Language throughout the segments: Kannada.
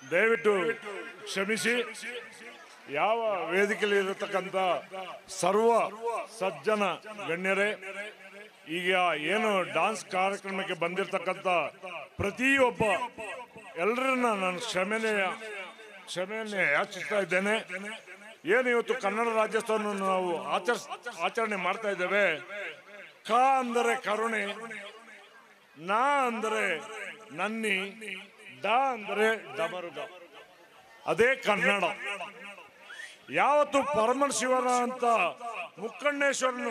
ದಯವಿಟ್ಟು ಕ್ಷಮಿಸಿ ಯಾವ ವೇದಿಕೆಯಲ್ಲಿ ಇರತಕ್ಕಂಥ ಸರ್ವ ಸಜ್ಜನ ಗಣ್ಯರೇ ಈಗ ಏನು ಡಾನ್ಸ್ ಕಾರ್ಯಕ್ರಮಕ್ಕೆ ಬಂದಿರತಕ್ಕಂಥ ಪ್ರತಿಯೊಬ್ಬ ಎಲ್ಲರನ್ನ ನಾನು ಕ್ಷಮೆನೆ ಕ್ಷಮೆಯನ್ನೇ ಯಾಚಿಸ್ತಾ ಇದ್ದೇನೆ ಏನು ಇವತ್ತು ಕನ್ನಡ ರಾಜ್ಯೋತ್ಸವವನ್ನು ನಾವು ಆಚರಿಸ್ ಆಚರಣೆ ಮಾಡ್ತಾ ಇದ್ದೇವೆ ಕ ಅಂದರೆ ಕರುಣೆ ನಾ ಅಂದರೆ ನನ್ನಿ ಡ ಅಂದರೆ ಡಮರುಗ ಅದೇ ಕನ್ನಡ ಯಾವತ್ತು ಪರಮಶಿವನ ಅಂತ ಮುಕ್ಕಣ್ಣೇಶ್ವರನು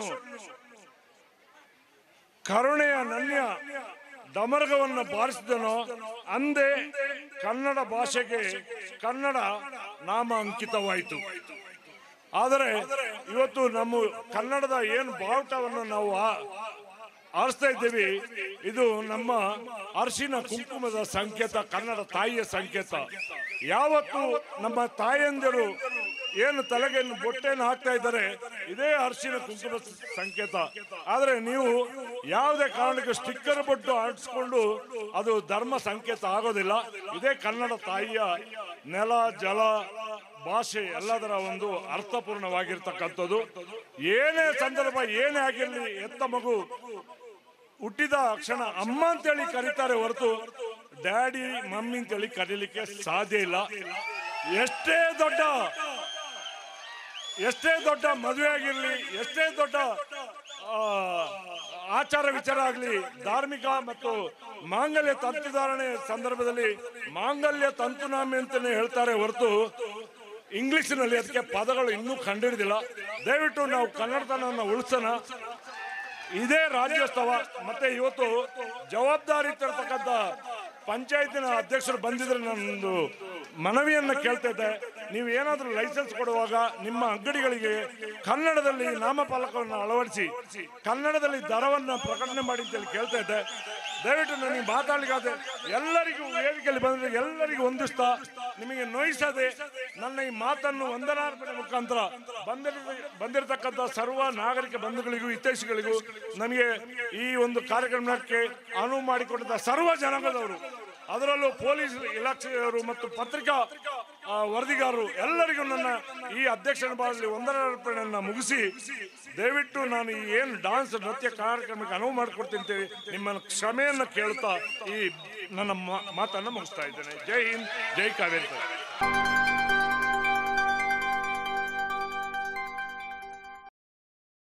ಕರುಣೆಯ ನನ್ಯ ಡಮರ್ಗವನ್ನು ಬಾರಿಸಿದನೋ ಅಂದೇ ಕನ್ನಡ ಭಾಷೆಗೆ ಕನ್ನಡ ನಾಮ ಅಂಕಿತವಾಯಿತು ಆದರೆ ಇವತ್ತು ನಮ್ಮ ಕನ್ನಡದ ಏನು ಬಾವುಟವನ್ನು ನಾವು ಆ- ಆರಿಸ್ತಾ ಇದ್ದೀವಿ ಇದು ನಮ್ಮ ಅರಿಶಿನ ಕುಂಕುಮದ ಸಂಕೇತ ಕನ್ನಡ ತಾಯಿಯ ಸಂಕೇತ ಯಾವತ್ತು ನಮ್ಮ ತಾಯಂದಿರು ಏನು ತಲೆಗೆ ಬೊಟ್ಟೆಯನ್ನು ಹಾಕ್ತಾ ಇದ್ದಾರೆ ಇದೇ ಅರಿಶಿನ ಕುಂಕುಮ ಸಂಕೇತ ಆದ್ರೆ ನೀವು ಯಾವುದೇ ಕಾರಣಕ್ಕೆ ಸ್ಟಿಕ್ಕರ್ ಬೊಟ್ಟು ಅಂಟಿಸ್ಕೊಂಡು ಅದು ಧರ್ಮ ಸಂಕೇತ ಆಗೋದಿಲ್ಲ ಇದೇ ಕನ್ನಡ ತಾಯಿಯ ನೆಲ ಜಲ ಭಾಷೆ ಎಲ್ಲದರ ಒಂದು ಅರ್ಥಪೂರ್ಣವಾಗಿರ್ತಕ್ಕಂಥದ್ದು ಏನೇ ಸಂದರ್ಭ ಏನೇ ಆಗಿರಲಿ ಎತ್ತ ಮಗು ಹುಟ್ಟಿದ ಕ್ಷಣ ಅಮ್ಮ ಅಂತೇಳಿ ಕರೀತಾರೆ ಹೊರತು ಡ್ಯಾಡಿ ಮಮ್ಮಿ ಅಂತೇಳಿ ಕರೀಲಿಕ್ಕೆ ಸಾಧ್ಯ ಇಲ್ಲ ಎಷ್ಟೇ ದೊಡ್ಡ ಎಷ್ಟೇ ದೊಡ್ಡ ಮದುವೆ ಆಗಿರ್ಲಿ ಎಷ್ಟೇ ದೊಡ್ಡ ಆ, ಆಚಾರ ವಿಚಾರ ಆಗಲಿ ಧಾರ್ಮಿಕ ಮತ್ತು ಮಾಂಗಲ್ಯ ತಂತುಧಾರಣೆ ಸಂದರ್ಭದಲ್ಲಿ ಮಾಂಗಲ್ಯ ತಂತುನಾಮಿ ಅಂತಾನೆ ಹೇಳ್ತಾರೆ ಹೊರತು ಇಂಗ್ಲಿಷ್ನಲ್ಲಿ ಅದಕ್ಕೆ ಪದಗಳು ಇನ್ನೂ ಕಂಡಿಡಿದಿಲ್ಲ ದಯವಿಟ್ಟು ನಾವು ಕನ್ನಡತನವನ್ನು ಉಳಿಸೋಣ ಇದೇ ರಾಜ್ಯೋತ್ಸವ ಮತ್ತೆ ಇವತ್ತು ಜವಾಬ್ದಾರಿ ತರ್ತಕ್ಕಂಥ ಪಂಚಾಯತಿನ ಅಧ್ಯಕ್ಷರು ಬಂದಿದ್ರೆ ನಾನೊಂದು ಮನವಿಯನ್ನ ಕೇಳ್ತಾ ಇದ್ದೆ ನೀವು ಏನಾದರೂ ಲೈಸೆನ್ಸ್ ಕೊಡುವಾಗ ನಿಮ್ಮ ಅಂಗಡಿಗಳಿಗೆ ಕನ್ನಡದಲ್ಲಿ ನಾಮಫಲಕವನ್ನು ಅಳವಡಿಸಿ ಕನ್ನಡದಲ್ಲಿ ದರವನ್ನು ಪ್ರಕಟಣೆ ಮಾಡಿ ಅಂತೇಳಿ ಕೇಳ್ತಾ ಇದ್ದೆ ದಯವಿಟ್ಟು ನನಗೆ ಮಾತಾಡಲಿಕ್ಕಾದ್ರೆ ಎಲ್ಲರಿಗೂ ವೇದಿಕೆಯಲ್ಲಿ ಬಂದ್ರೆ ಎಲ್ಲರಿಗೂ ಹೊಂದಿಸ್ತಾ ನಿಮಗೆ ನೋಯಿಸದೆ ನನ್ನ ಈ ಮಾತನ್ನು ವಂದನಾರ್ಪಣೆ ಮುಖಾಂತರ ಬಂದಿರ ಬಂದಿರತಕ್ಕಂಥ ಸರ್ವ ನಾಗರಿಕ ಬಂಧುಗಳಿಗೂ ಹಿತೈಷಿಗಳಿಗೂ ನಮಗೆ ಈ ಒಂದು ಕಾರ್ಯಕ್ರಮಕ್ಕೆ ಅನುವು ಮಾಡಿಕೊಟ್ಟಿದ್ದ ಸರ್ವ ಜನಾಂಗದವರು ಅದರಲ್ಲೂ ಪೊಲೀಸ್ ಇಲಾಖೆಯವರು ಮತ್ತು ಪತ್ರಿಕಾ ಆ, ವರದಿಗಾರರು ಎಲ್ಲರಿಗೂ ನನ್ನ ಈ ಅಧ್ಯಕ್ಷನ ಬಾರಲ್ಲಿ ವಂದನಾರ್ಪಣೆಯನ್ನು ಮುಗಿಸಿ ದಯವಿಟ್ಟು ನಾನು ಈ ಏನು ಡಾನ್ಸ್ ನೃತ್ಯ ಕಾರ್ಯಕ್ರಮಕ್ಕೆ ಅನುವು ಮಾಡಿಕೊಡ್ತೀನಿ ಅಂತೇಳಿ ನಿಮ್ಮ ಕ್ಷಮೆಯನ್ನು ಕೇಳ್ತಾ ಈ ನನ್ನ ಮಾ- ಮಾತನ್ನು ಮುಗಿಸ್ತಾ ಇದ್ದೇನೆ ಜೈ ಹಿಂದ್ ಜೈ ಕಾವೇರಿ